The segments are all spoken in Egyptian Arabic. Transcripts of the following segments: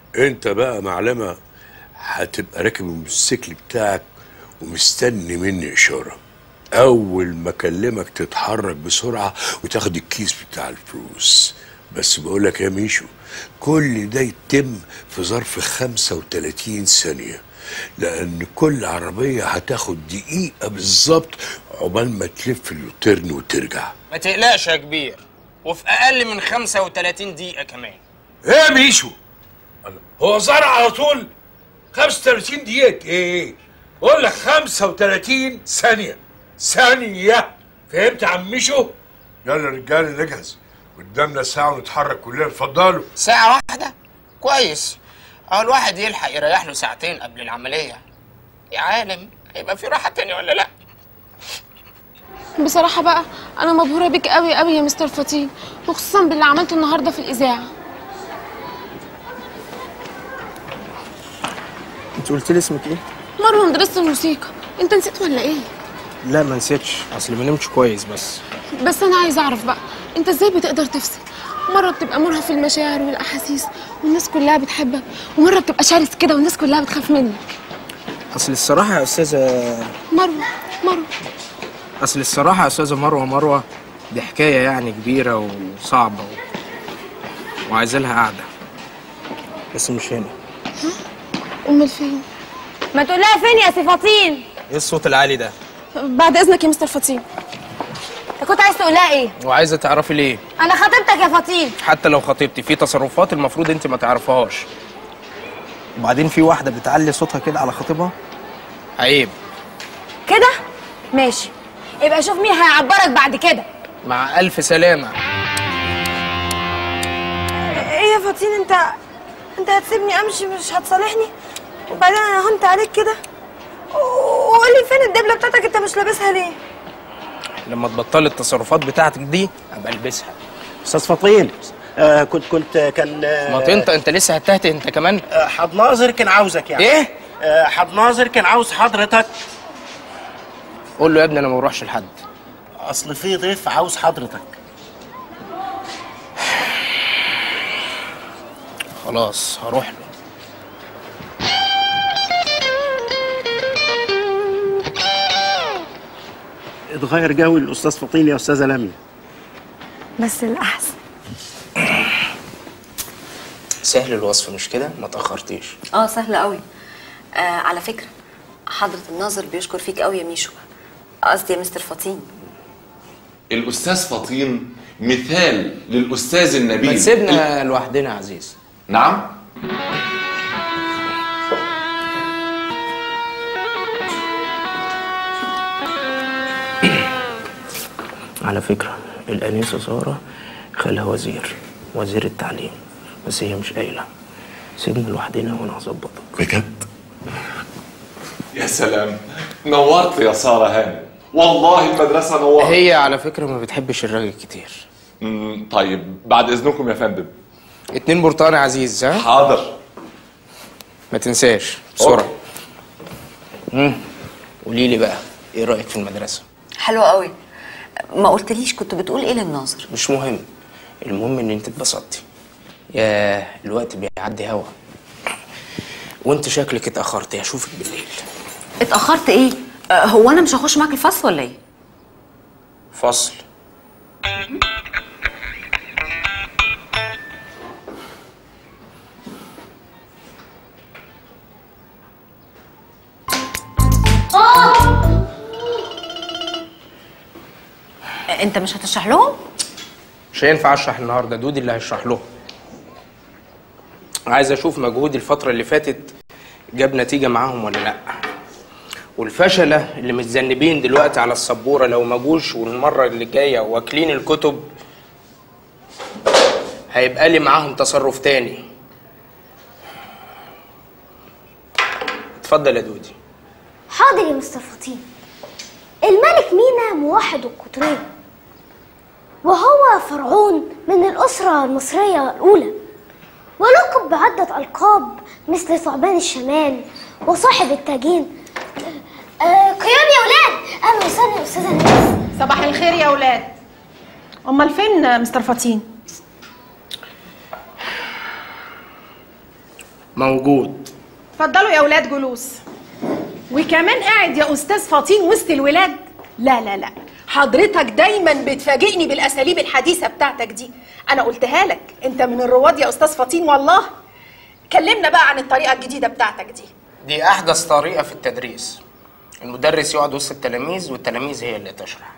انت بقى معلمه هتبقى راكب الموتوسيكل بتاعك ومستني مني اشاره اول ما اكلمك تتحرك بسرعه وتاخد الكيس بتاع الفلوس بس بقولك يا ميشو كل ده يتم في ظرف 35 ثانيه لان كل عربيه هتاخد دقيقه بالظبط عقبال ما تلف اليوتيرن وترجع ما تقلقش يا كبير وفي اقل من 35 دقيقه كمان ايه يا ميشو الله، هو زرع على طول 35 دقيقة ايه بقول لك 35 ثانية ثانية فهمت يا عم ميشو يلا رجاله نجهز قدامنا ساعة ونتحرك كلنا اتفضلوا ساعه واحده كويس اهو الواحد يلحق يريح له ساعتين قبل العمليه يا عالم هيبقى في راحه تاني ولا لا بصراحة بقى أنا مبهورة بيك قوي قوي يا مستر فطين وخصوصا باللي عملته النهاردة في الإذاعة انت قلت لي اسمك ايه؟ مرة مدرسة الموسيقى أنت نسيت ولا إيه؟ لا ما نسيتش اصل ما نمتش كويس بس بس أنا عايزة أعرف بقى أنت إزاي بتقدر تفصل؟ مرة بتبقى مرهف في المشاعر والأحاسيس والناس كلها بتحبك ومرة بتبقى شرس كده والناس كلها بتخاف منك اصل الصراحه يا استاذه مروة مروة اصل الصراحه يا استاذه مروه مروه دي حكايه يعني كبيره وصعبه و... وعايزه لها قعده بس مش هنا أمال فين؟ ما تقولها فين يا سي فطين ايه الصوت العالي ده بعد إذنك يا مستر فطين انت كنت عايز تقولها ايه وعايزه تعرفي ليه انا خطيبتك يا فطين حتى لو خطيبتي في تصرفات المفروض انت ما تعرفهاش وبعدين في واحده بتعلي صوتها كده على خطيبها عيب كده ماشي يبقى شوف مين هيعبرك بعد كده مع الف سلامه ايه يا فطين انت انت هتسيبني امشي مش هتصالحني وبعدين انا هنت عليك كده وقول لي فين الدبله بتاعتك انت مش لابسها ليه لما تبطلي التصرفات بتاعتك دي ابقى البسها استاذ فطين آه كنت كنت كان آه ما انت انت لسه هتهته انت كمان آه، حد ناظر كان عاوزك يعني ايه آه حد ناظر كان عاوز حضرتك قول له يا ابني انا ما بروحش لحد اصل في ضيف عاوز حضرتك خلاص هروح له اتغير جو الاستاذ فطين يا استاذه لميا بس الاحسن سهل الوصف مش كده ما تاخرتيش اه سهل قوي آه على فكرة حضرة الناظر بيشكر فيك قوي يا ميشو قصدي يا مستر فطين الأستاذ فطين مثال للأستاذ النبيل ما تسيبنا لوحدنا يا عزيز نعم على فكرة الأنيسة سارة خالها وزير وزير التعليم بس هي مش قايلة سيبنا لوحدنا وأنا هظبطك بجد يا سلام نورت يا سارة هانم والله المدرسة نورت هي على فكرة ما بتحبش الراجل كتير مم، طيب بعد إذنكم يا فندم اتنين برتقان يا عزيز ها حاضر ما تنساش بسرعة مم. قولي لي بقى ايه رأيك في المدرسة حلو قوي ما قلتليش كنت بتقول ايه للناظر مش مهم المهم ان انت اتبسطتي يا الوقت بيعدي هوا وانت شكلك اتأخرتي هشوفك بالليل اتأخرت ايه آه، هو انا مش هخش معاك الفصل ولا ايه فصل آه، انت مش هتشرح لهم مش هينفع اشرح النهارده دودي اللي هيشرح لهم عايز اشوف مجهودي الفتره اللي فاتت جاب نتيجه معاهم ولا لا والفشله اللي متذنبين دلوقتي على السبوره لو ما جوش والمره اللي جايه واكلين الكتب هيبقى لي معاهم تصرف تاني اتفضل يا دودي حاضر يا مستر فطين الملك مينا موحد القطرين وهو فرعون من الأسرة المصرية الأولى ولقب بعدة ألقاب مثل ثعبان الشمال وصاحب التاجين آه قيام يا ولاد أهلا وسهلا يا أستاذة ناس صباح الخير يا اولاد امال فين مستر فطين موجود اتفضلوا يا ولاد جلوس وكمان قاعد يا استاذ فطين وسط الولاد لا لا لا حضرتك دايما بتفاجئني بالاساليب الحديثه بتاعتك دي انا قلتها لك انت من الرواد يا استاذ فطين والله كلمنا بقى عن الطريقه الجديده بتاعتك دي دي احدث طريقه في التدريس المدرس يقعد وسط التلاميذ والتلاميذ هي اللي تشرح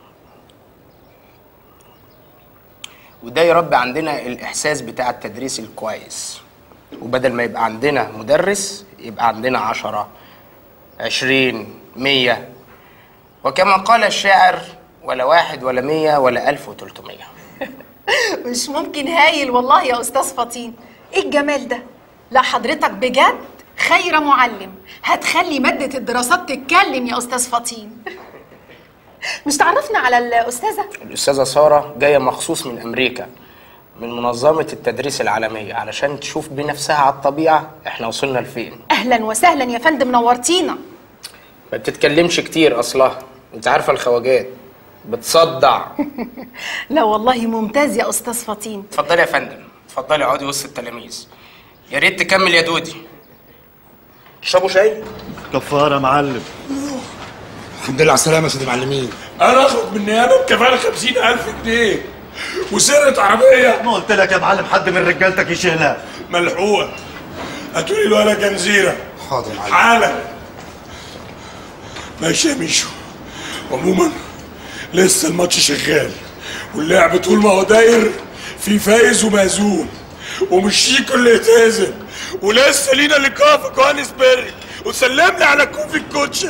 وده يربي عندنا الاحساس بتاع التدريس الكويس وبدل ما يبقى عندنا مدرس يبقى عندنا عشرة عشرين مية وكما قال الشاعر ولا واحد ولا مية ولا ألف وتلتمية مش ممكن هايل والله يا استاذ فطين ايه الجمال ده لا حضرتك بجد خير معلم هتخلي ماده الدراسات تتكلم يا استاذ فطين مش تعرفنا على الاستاذه الأستاذة سارة جاية مخصوص من أمريكا من منظمة التدريس العالمية علشان تشوف بنفسها على الطبيعة احنا وصلنا لفين اهلا وسهلا يا فندم نورتينا ما بتتكلمش كتير أصلها انت عارفة الخواجات بتصدع لا والله ممتاز يا استاذ فطين اتفضلي يا فندم اتفضلي اقعدي وسط التلاميذ يا ريت تكمل يا دودي اشربوا شاي كفاره معلم الحمد لله على السلامه يا سيدي المعلمين انا اخد من النيابه بكفاله 50000 جنيه وسرقه عربيه ما قلت لك يا معلم حد من رجالتك يشيلها ملحوقه هاتولي الولا جنزيره حاضر يا معلم حالا ماشي يا ميشو عموما لسه الماتش شغال واللعب طول ما هو داير في فايز ومهزوم ومش شيكو اللي يتهزم ولسه لينا لقاء في جوهانسبرج وسلم لي على كوفي الكوتشه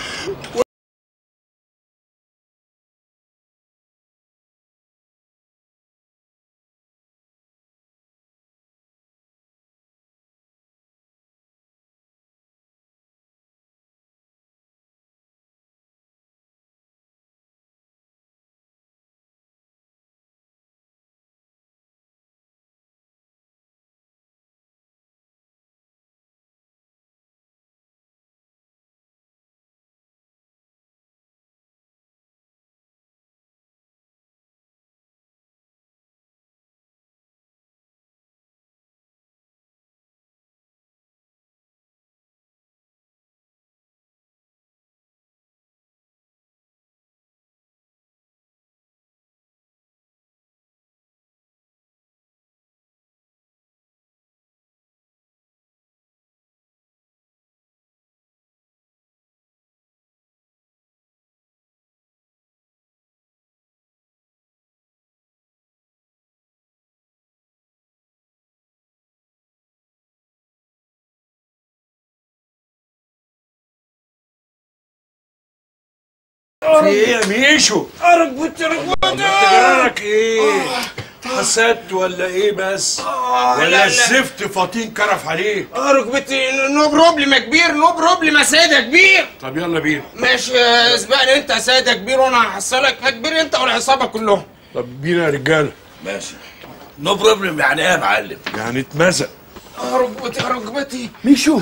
في ايه يا ميشو؟ ركبتي ركبتي جرارك ايه؟ حسدت ولا ايه بس؟ ولا الزفت فطين كرف عليك؟ اه ركبتي نو بروبلم يا كبير نو بروبلم يا سيد يا كبير طب يلا بينا ماشي آه، اسبقني انت يا سيد يا كبير وانا هحصلك يا كبير انت والعصابه كلهم طب بينا يا رجاله ماشي نو بروبلم يعني ايه يا معلم يعني اتمزق اه ركبتي ركبتي ميشو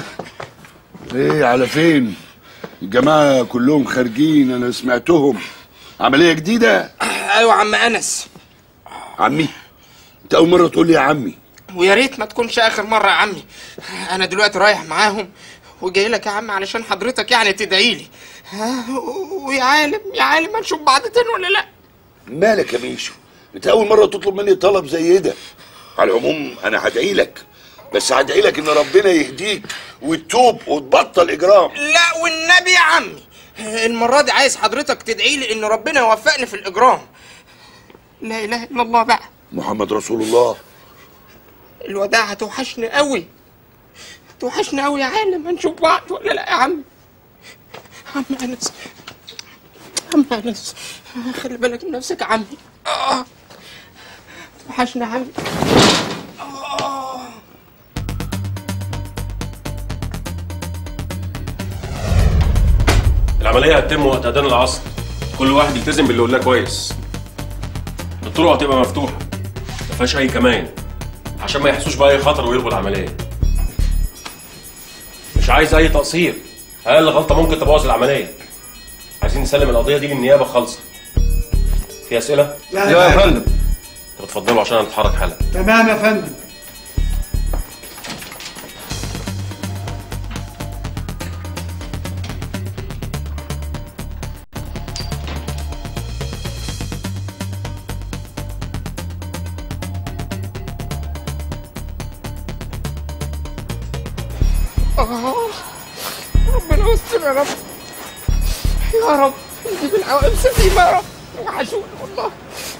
ايه على فين الجماعة كلهم خارجين انا سمعتهم عملية جديدة ايوه عم انس عمي انت اول مرة تقول لي يا عمي ويا ريت ما تكونش اخر مره يا عمي انا دلوقتي رايح معاهم وجاي لك يا عم علشان حضرتك يعني تدعي لي ها، ويا عالم يا عالم هنشوف بعض تاني ولا لا مالك يا ميشو انت اول مرة تطلب مني طلب زي ده على العموم انا هدعي لك بس هدعي لك ان ربنا يهديك وتتوب وتبطل اجرام لا والنبي يا عمي المره دي عايز حضرتك تدعي لي ان ربنا يوفقني في الاجرام لا اله الا الله بقى محمد رسول الله الوداع هتوحشني قوي هتوحشني قوي يا عالم هنشوف بعض ولا لا يا عم عم انس عم انس خلي بالك من نفسك يا عمي آه. توحشني يا عمي العملية هتتم وقت أذان العصر كل واحد يلتزم باللي قلناه كويس الطرق هتبقى مفتوحة ما فيهاش أي كمان عشان ما يحسوش بأي خطر ويلغوا العملية مش عايز أي تقصير أقل غلطة ممكن تبوظ العملية عايزين نسلم القضية دي للنيابة خالصة في أسئلة؟ لا يا فندم طب اتفضلوا عشان هنتحرك حالا تمام يا فندم آه. ربنا يستر يا رب يا رب نجيب العوائل سليمة يا رب وحشوني والله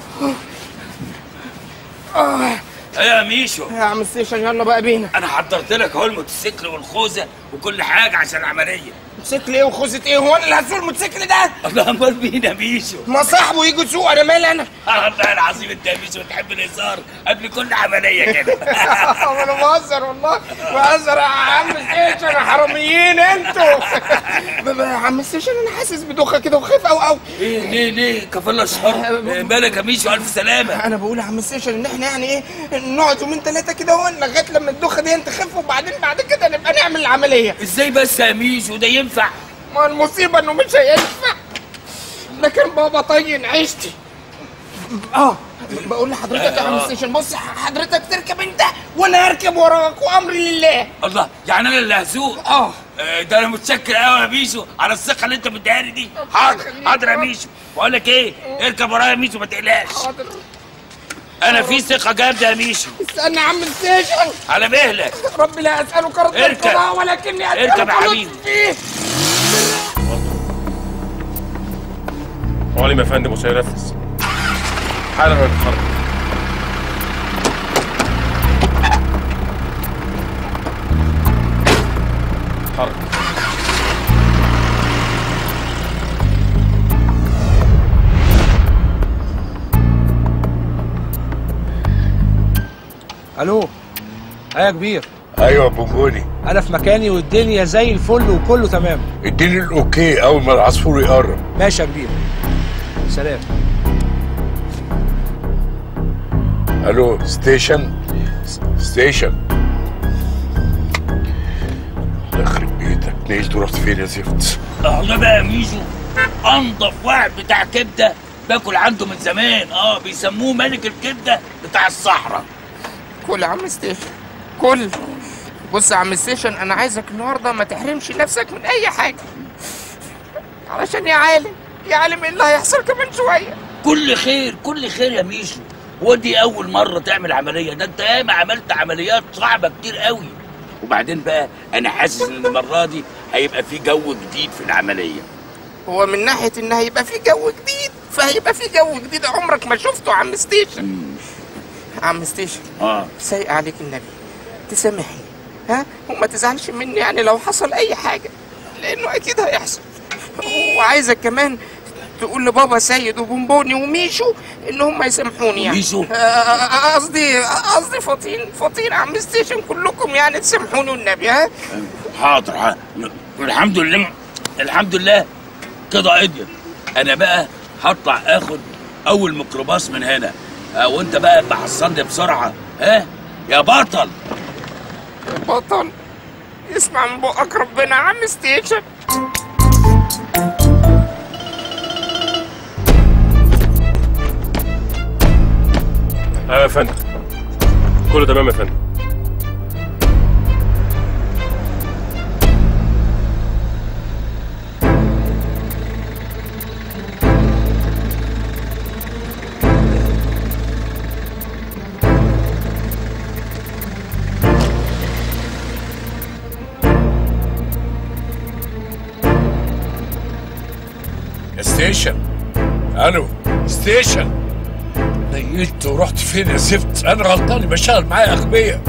آه. يا ميشو يا عم ستيشن يلا بقى بينا انا حضرت لك اهو الموتوسيكل والخوذه وكل حاجه عشان العمليه موتوسيكل ايه وخوذة ايه هو انا اللي هسوق الموتوسيكل ده الله امال مين يا ميشو ما صاحبه يجي يسوق انا مالي انا والله العظيم انت يا ميشو بتحب الهزار قبل كل عمليه كده انا بهزر والله بهزر يا عم ستيشن يا حراميين انتوا ب- ب- يا عم ستيشن انا حاسس بدوخه كده وخايف قوي قوي ايه ليه ليه كفالة الشر مالك يا ميشو الف سلامه انا بقول يا عم ستيشن ان احنا يعني ايه نقعد يومين ثلاثه كده اهو لغايه لما الدوخه دي تخف وبعدين بعد كده نبقى نعمل العمليه ازاي بس يا ميشو ده ينفع ما المصيبه انه مش هينفع ده كان بابا طين عيشتي اه بقول لحضرتك يا عم آه. ستيشن بص حضرتك تركب انت وانا هركب وراك وامري لله الله يعني انا اللي هسوق اه ده انا متشكر قوي يا ميشو على الثقه اللي انت مديها لي دي حاضر حاضر يا ميشو بقول لك ايه اركب ورايا يا ميشو ما تقلقش حاضر انا في ثقه جامده يا ميشو استنى يا عم ستيشن على مهلك ربي لا اسالك رد اركب. القضاء ولكني اسالك اركب يا لطف حبيبي. فيه معلم يا فندم وسينفذ حالا نتحرك حرك الو ايه يا كبير ايوه يا بونجوني انا في مكاني والدنيا زي الفل وكله تمام اديني الاوكي اول ما العصفور يقرب ماشي يا كبير سلام الو ستيشن س- ستيشن الله يخرب بيتك نيش رحت فين يا زفت اهو ده بقى يا ميشو انضف واحد بتاع كبده باكل عنده من زمان اه بيسموه ملك الكبده بتاع الصحراء كل يا عم ستيشن كل بص يا عم ستيشن انا عايزك النهارده ما تحرمش نفسك من اي حاجه علشان يا عالم يا عالم ايه اللي هيحصل كمان شويه كل خير كل خير يا ميشو هو دي اول مره تعمل عمليه ده انت ياما عملت عمليات صعبه كتير قوي وبعدين بقى انا حاسس ان المره دي هيبقى في جو جديد في العمليه هو من ناحيه ان هيبقى في جو جديد فهيبقى في جو جديد عمرك ما شفته يا عم ستيشن عم ستيشن اه سايق عليك النبي تسامحني ها وما تزعلش مني يعني لو حصل اي حاجه لانه اكيد هيحصل وعايزك كمان تقول لبابا سيد وبونبوني وميشو ان هم يسامحوني يعني ميشو؟ آه، آه، قصدي قصدي فطين فطين عم ستيشن كلكم يعني تسامحوني والنبي ها حاضر حاضر والحمد لله الحمد لله كده قضيت انا بقى هطلع اخد اول ميكروباص من هنا آه وانت بقى بحصلني بسرعه ها يا بطل بطل اسمع من بقك ربنا يا عم ستيشن ايوه يا فندم كله تمام يا فندم يا ستيشن الو ستيشن نيلت ورحت فين يا زفت انا غلطان بشتغل معايا اغبياء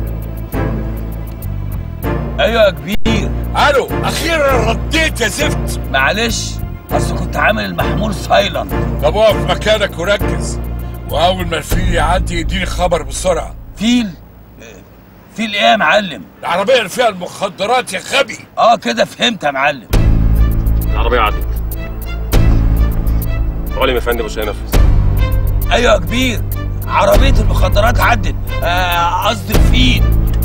ايوه يا كبير الو اخيرا رديت يا زفت معلش اصل كنت عامل المحمول سايلنت طب اقف مكانك وركز واول ما الفيل يعدي يديني خبر بسرعه فيل فيل ايه يا معلم العربيه اللي فيها المخدرات يا غبي اه كده فهمت يا معلم العربيه عدت معلم يا فندم وسينفذ ايوه يا كبير عربيه المخدرات عدت آه، قصدي الفيل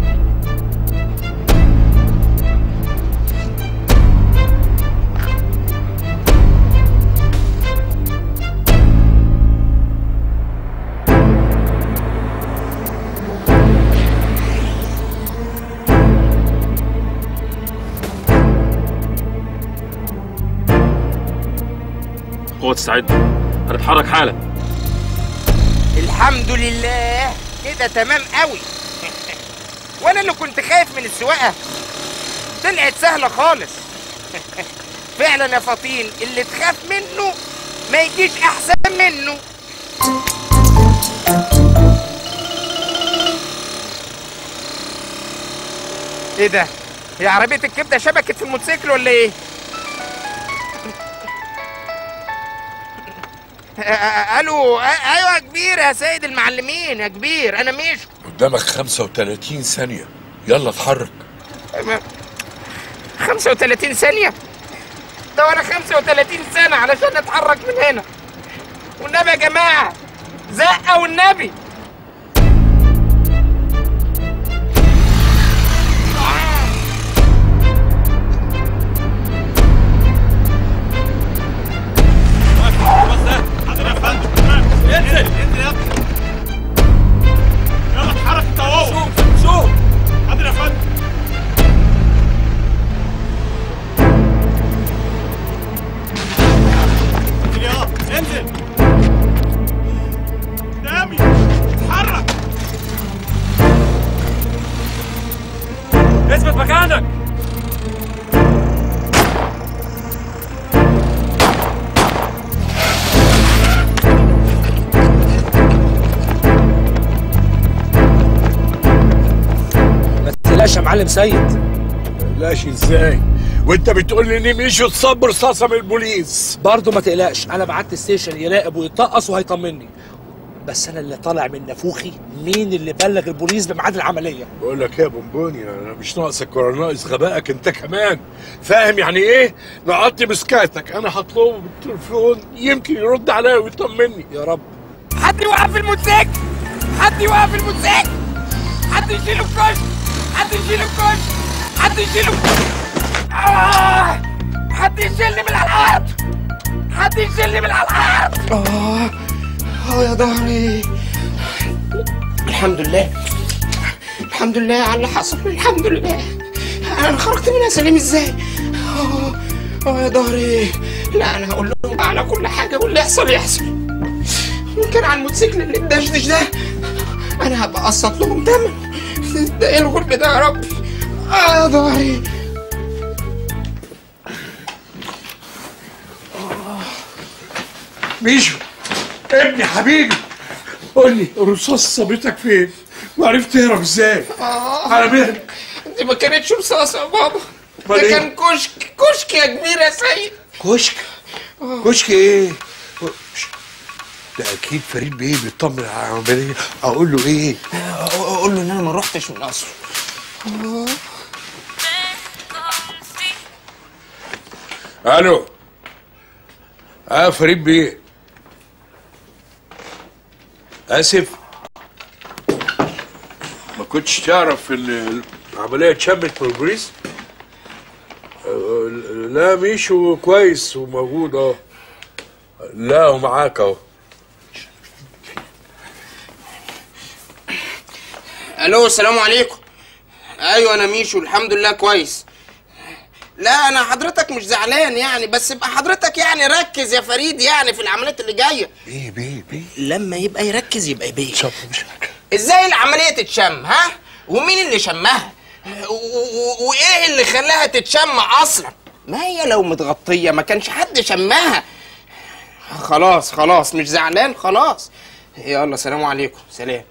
قوة تستعد هنتحرك حالا الحمد لله كده تمام قوي وانا اللي كنت خايف من السواقه طلعت سهله خالص فعلا يا فطين اللي تخاف منه ما يجيش احسن منه ايه ده هي عربيه الكبده شبكت في الموتوسيكل ولا ايه آه، آه، الو آه، ايوه يا كبير يا سيد المعلمين يا كبير انا مش قدامك 35 ثانية يلا اتحرك 35 ثانية ده وانا 35 سنة علشان اتحرك من هنا والنبي يا جماعة زقة والنبي انزل انزل يا ابني يلا اتحرك انت اهو شوف شوف حاضر يا فندم انزل يا انزل قدامي اتحرك اثبت مكانك ما تقلقش يا معلم سيد لاش ازاي وانت بتقول لي ان مش تصب رصاصه من البوليس برضه ما تقلقش انا بعت الستيشن يراقب ويطقص وهيطمني بس انا اللي طالع من نافوخي مين اللي بلغ البوليس بميعاد العمليه بقول لك ايه يا بونبوني انا مش ناقصك ولا ناقص غبائك انت كمان فاهم يعني ايه نقطي مسكاتك انا هطلبه بالتليفون يمكن يرد عليا ويطمني يا رب حد يوقف الموتوسيكل حد يوقف الموتوسيكل حد يشيله الكشك حد يشيله الكشك حد يشيله آه! حد يشيلني من على الارض حد يشيلني من على الارض اه اه يا ظهري الحمد لله الحمد لله على اللي حصل الحمد لله انا خرجت منها سليم ازاي اه اه يا ظهري لا انا هقول لهم بقى على كل حاجه واللي يحصل يحصل يمكن على الموتوسيكل اللي اتدشدش ده انا هبقى اقسط لهم تمن ده ايه الغرب ده يا رب اه يا ظهري ميشو ابني حبيبي قول لي الرصاص صابتك فين وعرفت تهرب ازاي آه. على مهلك دي ما كانتش رصاصة يا بابا أمال ده إيه؟ كان كشك كشك يا كبير يا سيد كشك كشك ايه ده اكيد فريد بيه بيطمن على العمليه اقول له ايه اقول له ان انا ما رحتش من اصله الو اه فريد بيه اسف ما كنتش تعرف ان العمليه اتشمت من البوليس آه، لا ميشو كويس وموجود اه لا ومعاك اهو الو السلام عليكم ايوه انا ميشو الحمد لله كويس لا انا حضرتك مش زعلان يعني بس يبقى حضرتك يعني ركز يا فريد يعني في العمليات اللي جايه ايه بيه بيه لما يبقى يركز يبقى بيه ازاي العمليه تتشم ها ومين اللي شمها و- و- وايه اللي خلاها تتشم اصلا ما هي لو متغطيه ما كانش حد شمها خلاص خلاص مش زعلان خلاص يلا سلام عليكم سلام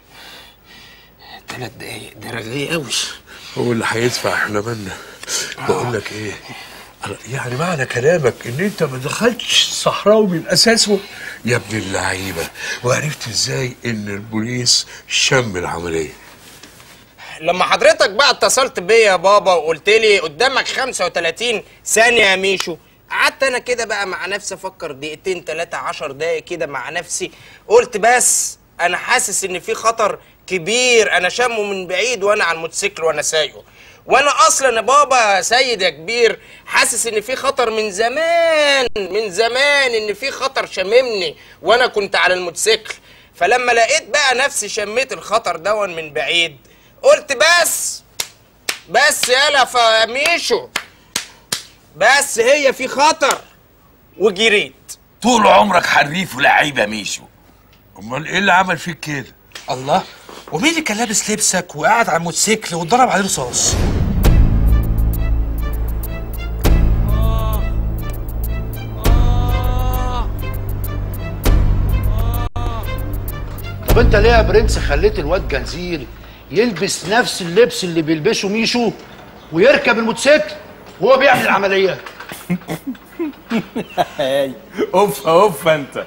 ثلاث دقايق ده رغي قوي هو اللي هيدفع احنا مالنا بقول لك ايه يعني معنى كلامك ان انت ما دخلتش الصحراوي من اساسه يا ابن اللعيبه وعرفت ازاي ان البوليس شم العمليه لما حضرتك بقى اتصلت بيا يا بابا وقلت لي قدامك 35 ثانية يا ميشو قعدت انا كده بقى مع نفسي افكر دقيقتين تلاتة عشر دقايق كده مع نفسي قلت بس انا حاسس ان في خطر كبير انا شامه من بعيد وانا على الموتوسيكل وانا سايقه وانا اصلا يا بابا يا سيد يا كبير حاسس ان في خطر من زمان من زمان ان في خطر شاممني وانا كنت على الموتوسيكل فلما لقيت بقى نفسي شميت الخطر دون من بعيد قلت بس بس يالا فميشو بس هي في خطر وجريت طول عمرك حريف ولعيب يا ميشو امال ايه اللي عمل فيك كده الله ومين اللي كان لابس لبسك وقاعد على الموتوسيكل واتضرب عليه رصاص انت ليه يا برنس خليت الواد جنزير يلبس نفس اللبس اللي بيلبسه ميشو ويركب الموتوسيكل وهو بيعمل العمليه هاي اوف اوف انت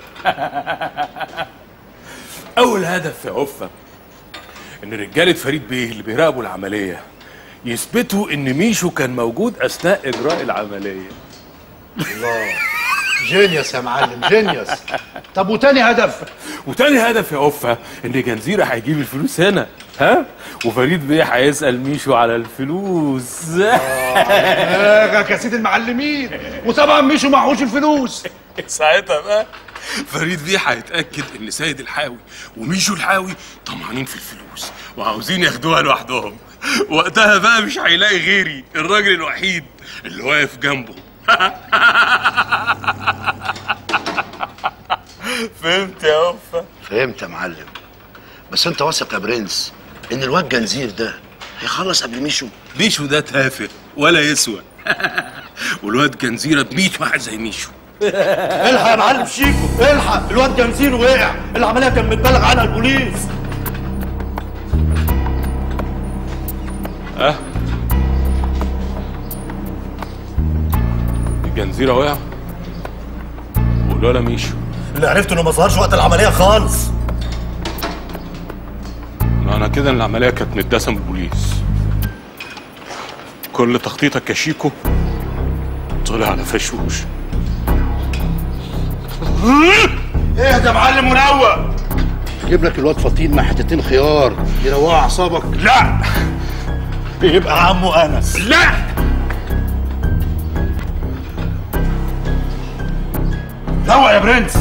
اول هدف يا اوفا ان رجاله فريد بيه اللي بيراقبوا العمليه يثبتوا ان ميشو كان موجود اثناء اجراء العمليه الله جينيوس يا معلم جينيوس طب وتاني هدف وتاني هدف يا اوفا ان جنزيره هيجيب الفلوس هنا ها وفريد بيه هيسال ميشو على الفلوس آه، يا سيد المعلمين وطبعا مشوا معهوش الفلوس ساعتها بقى فريد بيه هيتاكد ان سيد الحاوي وميشو الحاوي طمعانين في الفلوس وعاوزين ياخدوها لوحدهم وقتها بقى مش هيلاقي غيري الراجل الوحيد اللي واقف جنبه فهمت يا اوفا فهمت يا معلم بس انت واثق يا برنس ان الواد جنزير ده هيخلص قبل ميشو ميشو ده تافه ولا يسوى والواد جنزيره ب 100 واحد زي ميشو الحق يا معلم شيكو الحق الواد جنزير وقع العمليه كان متبلغ عنها البوليس اه الجنزيره وقع والولا ميشو اللي عرفته انه ما ظهرش وقت العمليه خالص معنى كده ان العمليه كانت متدسه من البوليس كل تخطيطك يا شيكو طلع على فشوش اهدى يا معلم منوع جيب لك الواد فطين مع حتتين خيار يروقوا اعصابك لا بيبقى عمه انس لا روق يا برنس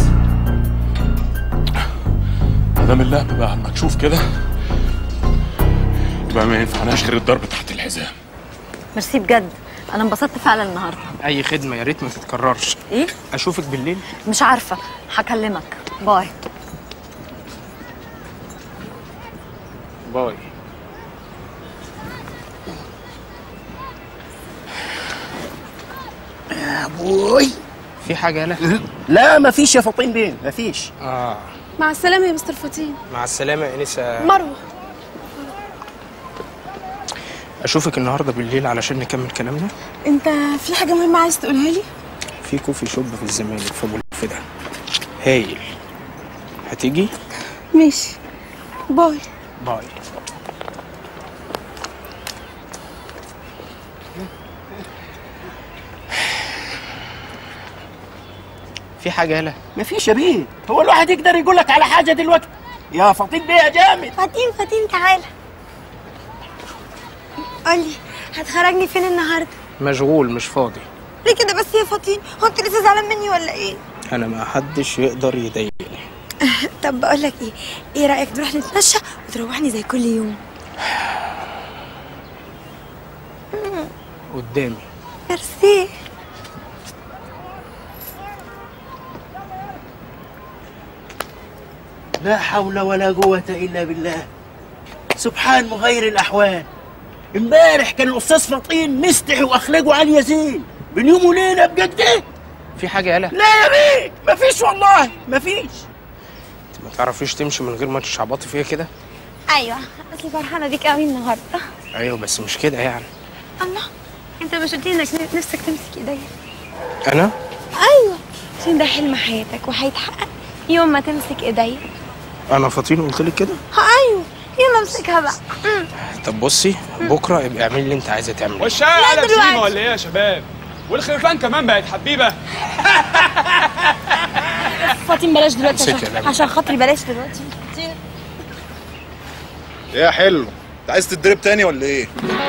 ما دام اللعب بقى عم تشوف كده يبقى ما ينفعناش غير الضرب تحت الحزام ميرسي بجد انا انبسطت فعلا النهارده اي خدمه يا ريت ما تتكررش ايه اشوفك بالليل مش عارفه هكلمك باي باي يا ابوي في حاجه لا لا مفيش يا فطين بيه مفيش اه مع السلامه يا مستر فطين مع السلامه يا انسه مروه اشوفك النهارده بالليل علشان نكمل كلامنا انت في حاجه مهمه عايز تقولها لي في كوفي شوب في الزمالك في ابو الفدا هايل هتيجي ماشي باي باي في حاجه يالا مفيش يا بيه هو الواحد يقدر يقول لك على حاجه دلوقتي يا فطين بيه يا جامد فاتين فاتين تعالى قولي هتخرجني فين النهارده مشغول مش فاضي ليه كده بس يا فاطين هو انت لسه زعلان مني ولا ايه انا ما حدش يقدر يضايقني طب بقول لك ايه ايه رايك نروح نتمشى وتروحني زي كل يوم مم، قدامي ميرسي لا حول ولا قوة إلا بالله سبحان مغير الأحوال امبارح كان الأستاذ فطين مستحي وأخلاقه عالية زين من يوم وليلة بجد إيه؟ في حاجه يالا لا يا بيه مفيش والله مفيش ما تعرفيش تمشي من غير ما تشعبطي فيها كده ايوه اصلي فرحانه بيك قوي النهارده ايوه بس مش كده يعني الله انت مش قلت لي انك نفسك تمسك ايديا انا ايوه عشان ده حلم حياتك وهيتحقق يوم ما تمسك ايديا انا فاطين قلت لك كده ها ايوه يلا امسكها بقى مم. طب بصي بكره ابقي اعملي اللي انت عايزه تعمليه والشاي لا على دلوقتي. بسيمه ولا ايه يا شباب والخرفان كمان بقت حبيبه فاطين بلاش دلوقتي امسكي عشان, يا لمى. عشان خاطري بلاش دلوقتي يا حلو انت عايز تتضرب تاني ولا ايه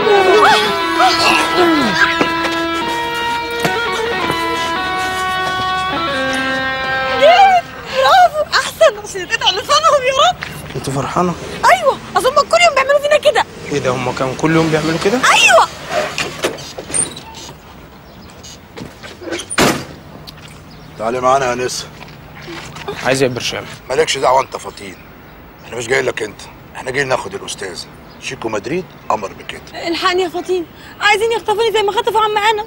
جامد برافو احسن عشان تقطع لسانهم يا رب انت فرحانه ايوه اظن هم كل يوم بيعملوا فينا كده ايه ده هم كانوا كل يوم بيعملوا كده ايوه تعالي معانا يا نسا عايز ايه يا برشام مالكش دعوه انت فطين احنا مش جايين لك انت احنا جايين ناخد الاستاذ شيكو مدريد امر بكده الحقني يا فاطين عايزين يخطفوني زي ما خطفوا عم انس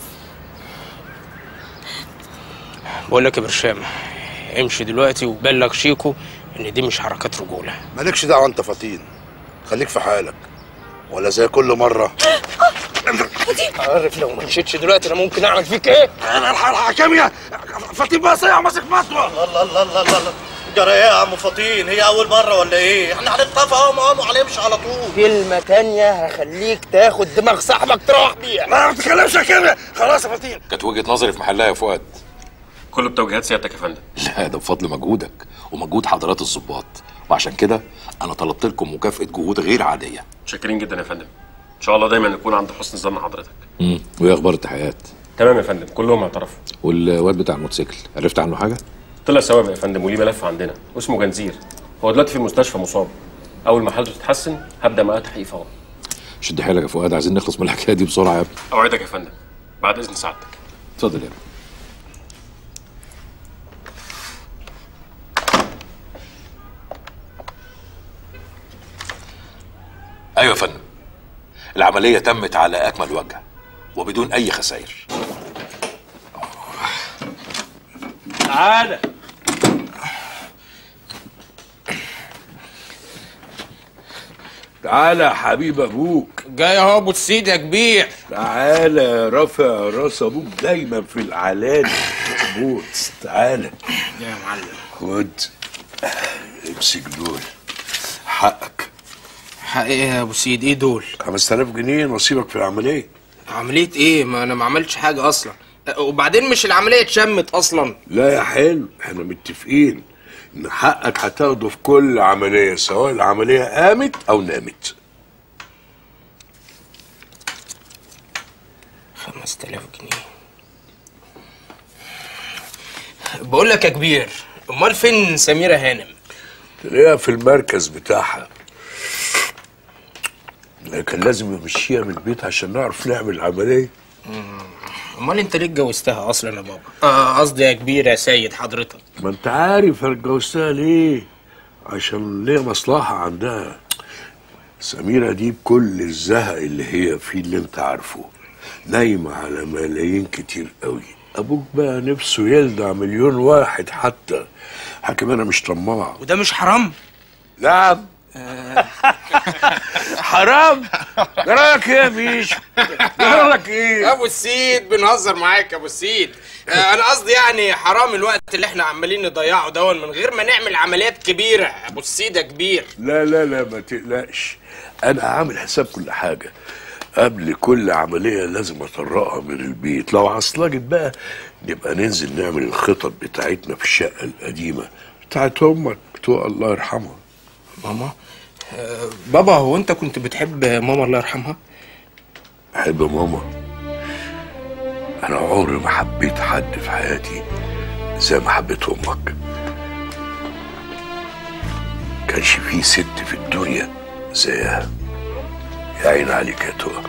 بقول لك يا برشام امشي دلوقتي وبلغ شيكو ان دي مش حركات رجوله مالكش دعوه انت فطين خليك في حالك ولا زي كل مره عارف لو ما مشيتش دلوقتي انا ممكن اعمل فيك ايه انا الحكام يا فطين بقى صيع ماسك مطوه الله الله الله الله الله جرى ايه يا عم فطين هي اول مره ولا ايه احنا هنتفق اهو ما قاموا عليه مش على طول كلمة تانية هخليك تاخد دماغ صاحبك تروح بيها ما بتتكلمش يا كده خلاص يا فطين كانت وجهه نظري في محلها يا فؤاد كله بتوجيهات سيادتك يا فندم لا ده بفضل مجهودك ومجهود حضرات الضباط وعشان كده انا طلبت لكم مكافاه جهود غير عاديه متشكرين جدا يا فندم ان شاء الله دايما نكون عند حسن ظن حضرتك امم وايه اخبار التحقيقات تمام يا فندم كلهم اعترفوا والواد بتاع الموتوسيكل عرفت عنه حاجه طلع سوابق يا فندم وليه ملف عندنا واسمه جنزير هو دلوقتي في المستشفى مصاب اول ما حالته تتحسن هبدا معاه تحقيق فورا شد حيلك يا فؤاد عايزين نخلص من الحكايه دي بسرعه يا ابني اوعدك يا فندم بعد اذن سعادتك اتفضل يا ابني ايوه يا فندم العمليه تمت على اكمل وجه وبدون اي خسائر تعالى تعالى يا حبيب ابوك جاي اهو ابو السيد يا كبير تعالى رافع راس ابوك دايما في العلاني موت تعالى يا معلم خد امسك دول حقك حق ايه يا ابو سيد ايه دول 5000 جنيه نصيبك في العمليه عملية ايه ما انا ما عملتش حاجة اصلا أه، وبعدين مش العملية اتشمت اصلا لا يا حلو احنا متفقين ان حقك هتاخده في كل عمليه سواء العمليه قامت او نامت 5000 جنيه بقول لك يا كبير امال فين سميرة هانم تلاقيها في المركز بتاعها كان لازم يمشيها من البيت عشان نعرف نعمل العمليه امال انت ليه اتجوزتها اصلا يا بابا اه قصدي يا كبير يا سيد حضرتك ما انت عارف انا اتجوزتها ليه عشان ليا مصلحه عندها سميرة دي بكل الزهق اللي هي فيه اللي انت عارفه نايمة على ملايين كتير قوي ابوك بقى نفسه يلدع مليون واحد حتى حكم انا مش طماع وده مش حرام نعم حرام جرالك ايه يا ميشو جرالك ايه ابو السيد بنهزر معاك يا ابو السيد آه، انا قصدي يعني حرام الوقت اللي احنا عمالين نضيعه دون من غير ما نعمل عمليات كبيره يا ابو السيد يا كبير لا لا لا ما تقلقش انا عامل حساب كل حاجه قبل كل عمليه لازم اطرقها من البيت لو عصلجت بقى نبقى ننزل نعمل الخطط بتاعتنا في الشقه القديمه بتاعت امك بتوع الله يرحمها ماما آه، بابا هو انت كنت بتحب ماما الله يرحمها بحب ماما انا عمري ما حبيت حد في حياتي زي ما حبيت امك كانش في ست في الدنيا زيها يا عين عليك يا تقى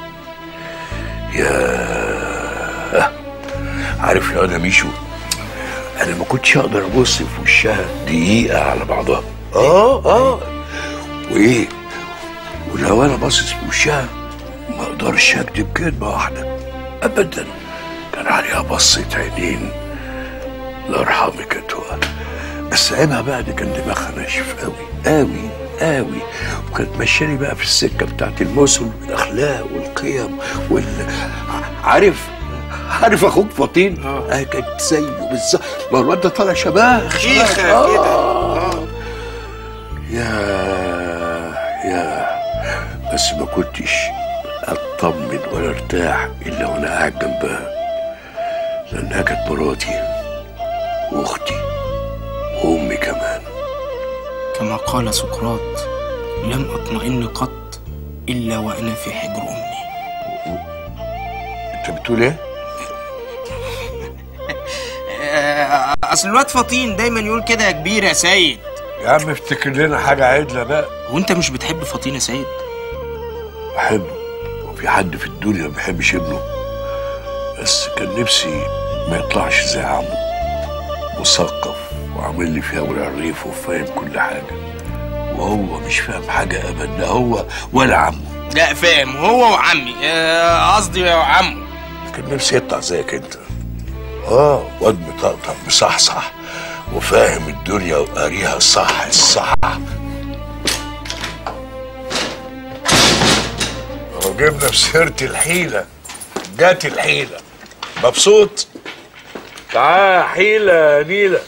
يا عارف يا انا ميشو انا ما كنتش اقدر ابص في وشها دقيقه على بعضها اه اه وايه ولو انا باصص في وشها ما اقدرش اكتب كلمه واحده ابدا كان عليها بصة عينين الله يرحمك يا تقى بس عيبها بقى دي كان دماغها ناشف قوي قوي قوي وكانت ماشياني بقى في السكه بتاعت المثل والاخلاق والقيم وال عارف عارف اخوك فطين اه كانت زيه بالظبط ما هو الواد ده طالع شباب شيخة شباب. كده. آه. يا يا بس ما كنتش اطمن ولا ارتاح الا وانا قاعد جنبها لانها كانت مراتي واختي وامي كمان كما قال سقراط لم اطمئن قط الا وانا في حجر امي انت بتقول ايه؟ آه، اصل الواد فطين دايما يقول كده يا كبير يا سيد يا عم افتكر لنا حاجه عدله بقى وانت مش بتحب فطين يا سيد بحبه وفي حد في الدنيا ما بيحبش ابنه بس كان نفسي ما يطلعش زي عمه مثقف وعامل لي فيها والعريف وفاهم كل حاجه وهو مش فاهم حاجه ابدا لا هو ولا عمه لا فاهم هو وعمي آه، قصدي عمه كان نفسي يطلع زيك انت اه واد مطقطق مصحصح وفاهم الدنيا وقاريها صح الصح هو جبنا بسيرة الحيلة جات الحيلة مبسوط تعال حيلة يا نيلة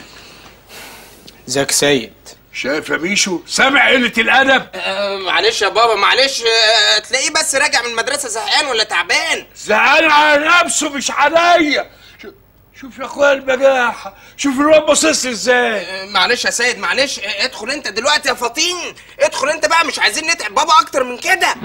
ازيك سيد شايف يا ميشو سامع قلة الأدب آه معلش يا بابا معلش آه تلاقيه بس راجع من المدرسة زهقان ولا تعبان زعلان على نفسه مش عليا شو- شوف يا اخويا البجاحة شوف الواد باصص لي ازاي آه معلش يا سيد معلش آه ادخل انت دلوقتي يا فطين ادخل انت بقى مش عايزين نتعب بابا اكتر من كده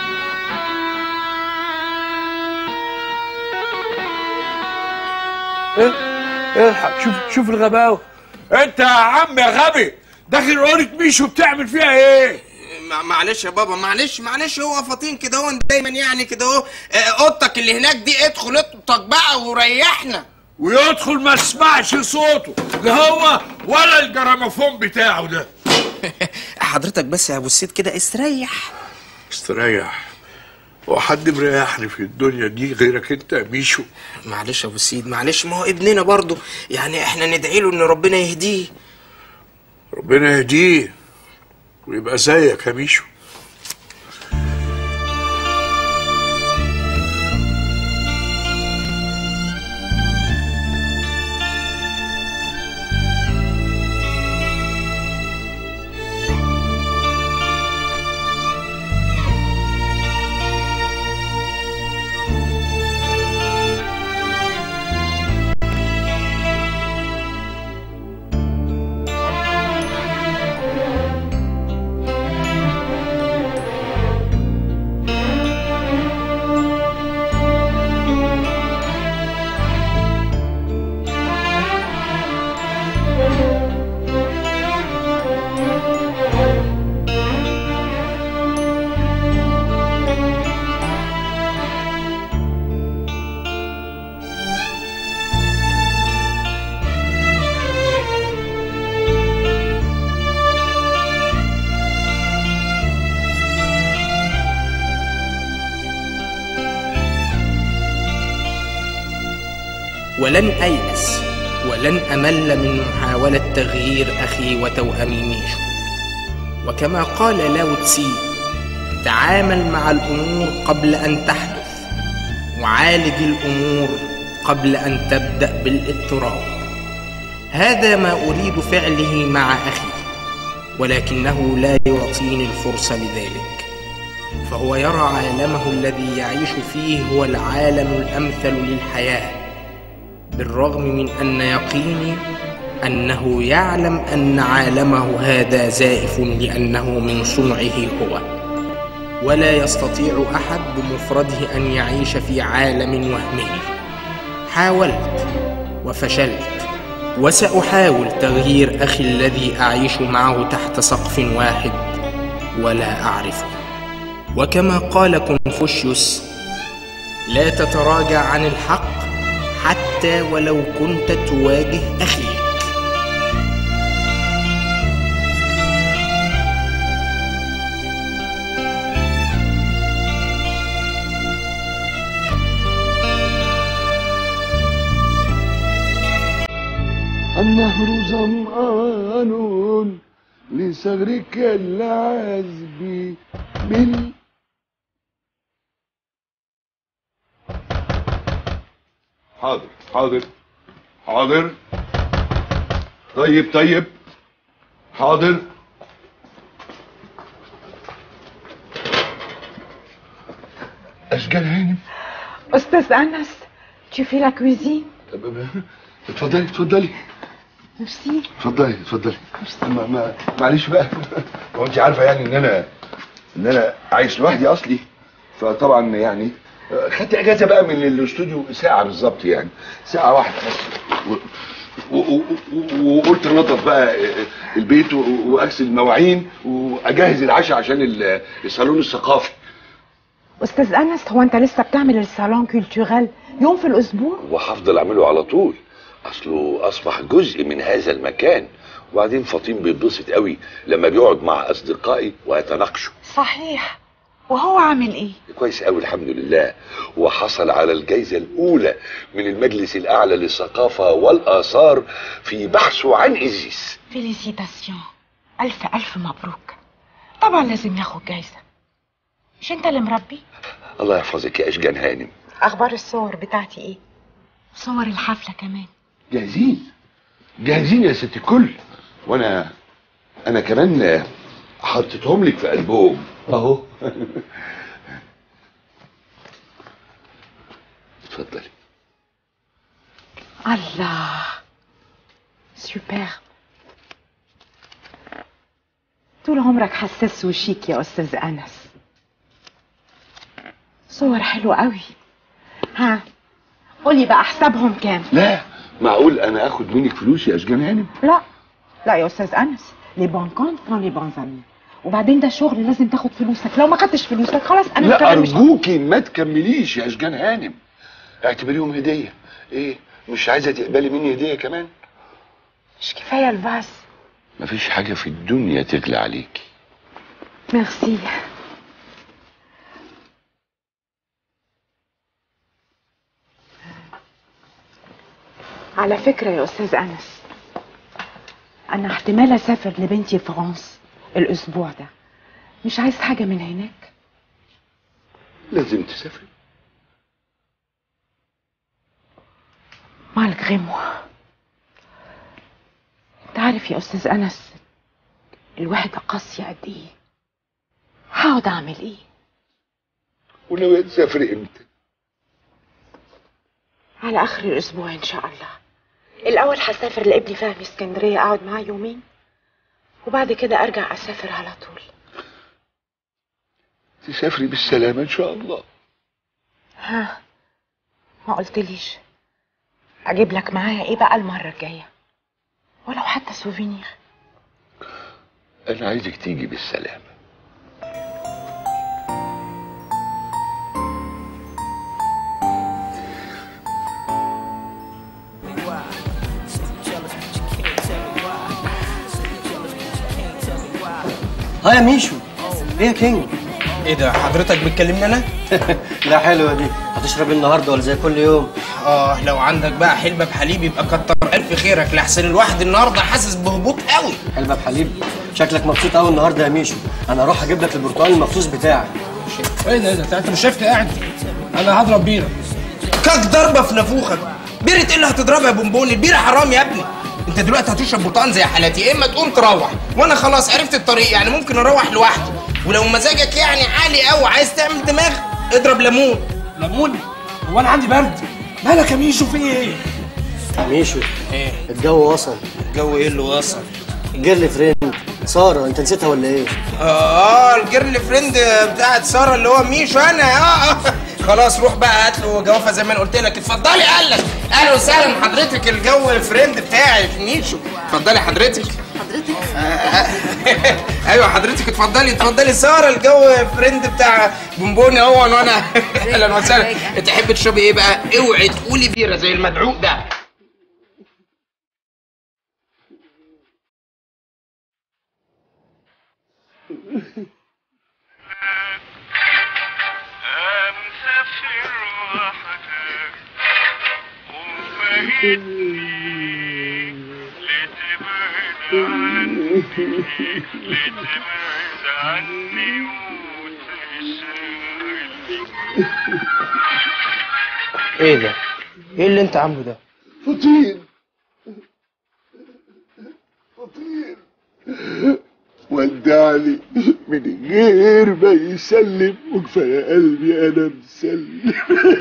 الحق شوف شوف الغباوة انت يا عم يا غبي داخل اوضه ميشو بتعمل فيها ايه؟ مع- معلش يا بابا معلش معلش هو فطين كده هو دايما يعني كده اهو آه، اوضتك اللي هناك دي ادخل اوضتك بقى وريحنا ويدخل ما اسمعش صوته لا هو ولا الجراموفون بتاعه ده حضرتك بس يا ابو السيد كده استريح استريح هو حد مريحني في الدنيا دي غيرك انت يا ميشو معلش يا ابو السيد معلش ما هو ابننا برضه يعني احنا ندعي له ان ربنا يهديه ربنا يهديه ويبقى زيك يا ميشو ولن أيأس ولن أمل من محاولة تغيير أخي وتوأمي ميشو وكما قال لاو تسي تعامل مع الأمور قبل أن تحدث وعالج الأمور قبل أن تبدأ بالاضطراب هذا ما أريد فعله مع أخي ولكنه لا يعطيني الفرصة لذلك فهو يرى عالمه الذي يعيش فيه هو العالم الأمثل للحياة بالرغم من أن يقيني أنه يعلم أن عالمه هذا زائف لأنه من صنعه هو ولا يستطيع أحد بمفرده أن يعيش في عالم وهمي حاولت وفشلت وسأحاول تغيير أخي الذي أعيش معه تحت سقف واحد ولا أعرفه وكما قال كونفوشيوس لا تتراجع عن الحق حتى ولو كنت تواجه أخيك النهر ظمآن لصغرك العذب بال حاضر حاضر حاضر طيب طيب حاضر اشجان هانم أستاذ أنس tu fais la cuisine اتفضلي اتفضلي Merci. اتفضلي اتفضلي ما ما معلش بقى هو انت عارفه يعني ان انا ان انا عايش لوحدي اصلي فطبعا يعني آه، خدت اجازه بقى من الاستوديو ساعه بالظبط يعني ساعه واحده بس و- و- و- و- وقلت انضف بقى آه، البيت و- واغسل المواعين واجهز العشاء عشان ال- الصالون الثقافي أستاذ أنس هو أنت لسه بتعمل الصالون كولتورال يوم في الأسبوع؟ وهفضل اعمله على طول اصله اصبح جزء من هذا المكان وبعدين فطين بيتبسط قوي لما بيقعد مع اصدقائي ويتناقشوا صحيح وهو عامل ايه كويس قوي الحمد لله وحصل على الجائزة الأولى من المجلس الأعلى للثقافة والآثار في بحثه عن إزيس فيليسيتاسيون الف الف مبروك طبعا لازم ياخد جايزه مش انت اللي مربي الله يحفظك يا أشجان هانم اخبار الصور بتاعتي ايه صور الحفله كمان جاهزين جاهزين يا ست الكل وانا انا كمان حطيتهم لك في ألبوم اهو اتفضلي الله سوبر طول عمرك حساس وشيك يا استاذ انس صور حلوه قوي ها قولي بقى حسابهم كام لا معقول انا اخد منك فلوس يا اشجان هانم لا لا يا استاذ انس لي بون كونت فون لي بون زامي وبعدين ده شغل لازم تاخد فلوسك لو ما خدتش فلوسك خلاص انا لا كمان مش ارجوكي ما تكمليش يا اشجان هانم اعتبريهم هديه ايه مش عايزه تقبلي مني هديه كمان مش كفايه الفاس مفيش حاجه في الدنيا تغلى عليكي ميرسي على فكرة يا أستاذ أنس أنا احتمال أسافر لبنتي فرنسا الأسبوع ده مش عايز حاجة من هناك لازم تسافري مالغري موا انت عارف يا أستاذ أنس الوحدة قاسية قد إيه هقعد أعمل إيه وناوية تسافري امتى على آخر الأسبوع إن شاء الله الأول هسافر لابني فهمي اسكندرية أقعد معاه يومين وبعد كده أرجع أسافر على طول تسافري بالسلامه ان شاء الله ها ما قلتليش أجيب لك معايا إيه بقى المرة الجاية ولو حتى سوفينير انا عايزك تيجي بالسلامه ها يا ميشو ايه يا كينج ايه ده حضرتك بتكلمني انا لا حلوه دي هتشرب النهارده ولا زي كل يوم اه لو عندك بقى حلبة بحليب يبقى كتر الف خيرك لحسن الواحد النهارده حاسس بهبوط قوي حلبة بحليب شكلك مبسوط قوي النهارده يا ميشو انا اروح اجيب لك البرتقال المخصوص بتاعك ايه ده ايه ده انت مش شايفني قاعد انا هضرب بيره كاك ضربه في نافوخك بيرة ايه اللي هتضربها يا بونبوني البيرة حرام يا ابني انت دلوقتي هتشرب برتقال زي حالاتي يا اما تقوم تروح وانا خلاص عرفت الطريق يعني ممكن اروح لوحدي ولو مزاجك يعني عالي قوي عايز تعمل دماغ اضرب ليمون ليمون هو انا عندي برد مالك يا ميشو في ايه ميشو ايه الجو وصل الجو ايه اللي وصل جيرل فريند ساره انت نسيتها ولا ايه اه الجيرل فريند بتاعت ساره اللي هو ميشو انا اه آه. خلاص روح بقى هات له جوافه زي ما انا قلت لك اتفضلي قال لك اهلا وسهلا حضرتك الجو الفريند بتاعي ميشو اتفضلي حضرتك حضرتك ايوه حضرتك اتفضلي اتفضلي ساره الجو فريند بتاع بونبوني اهو وانا اهلا وسهلا تحبي تشربي ايه بقى اوعي تقولي بيره زي المدعوق ده ايه ده؟ ايه اللي انت عامله ده؟ فطير فطير ودعني من غير ما يسلم وكفايه قلبي انا مسلم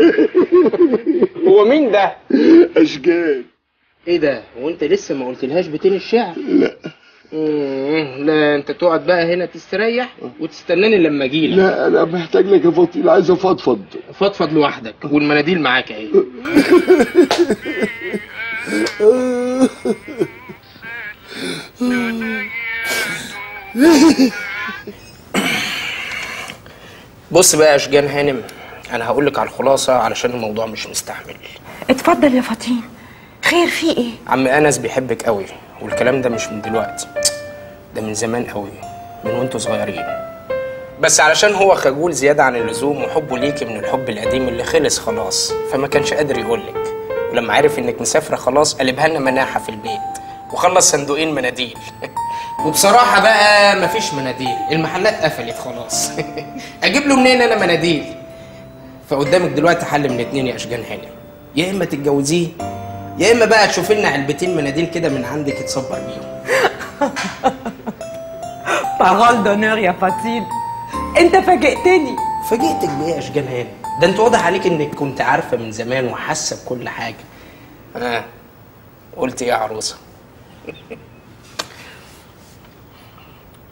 هو مين ده؟ اشجان ايه ده؟ وانت لسه ما قلتلهاش بيتين الشعر؟ لا لا انت تقعد بقى هنا تستريح وتستناني لما اجيلك لا انا محتاج لك يا فطير عايز افضفض فضفض لوحدك والمناديل معاك اهي بص بقى يا اشجان هانم انا هقول لك على الخلاصه علشان الموضوع مش مستحمل اتفضل يا فطين خير في ايه عم انس بيحبك قوي والكلام ده مش من دلوقتي ده من زمان قوي من وانتوا صغيرين بس علشان هو خجول زياده عن اللزوم وحبه ليكي من الحب القديم اللي خلص خلاص فما كانش قادر يقولك ولما عرف انك مسافره خلاص قلبها لنا مناحه في البيت وخلص صندوقين مناديل وبصراحه بقى مفيش مناديل المحلات قفلت خلاص اجيب له منين انا مناديل فقدامك دلوقتي حل من اتنين يا اشجان هانم يا اما تتجوزيه يا اما بقى تشوف لنا علبتين مناديل كده من عندك تصبر بيهم بارول دونور يا فاتين انت فاجئتني فاجئتك بايه يا اشجان هانم ده انت واضح عليك انك كنت عارفه من زمان وحاسه بكل حاجه ها قلت ايه يا عروسه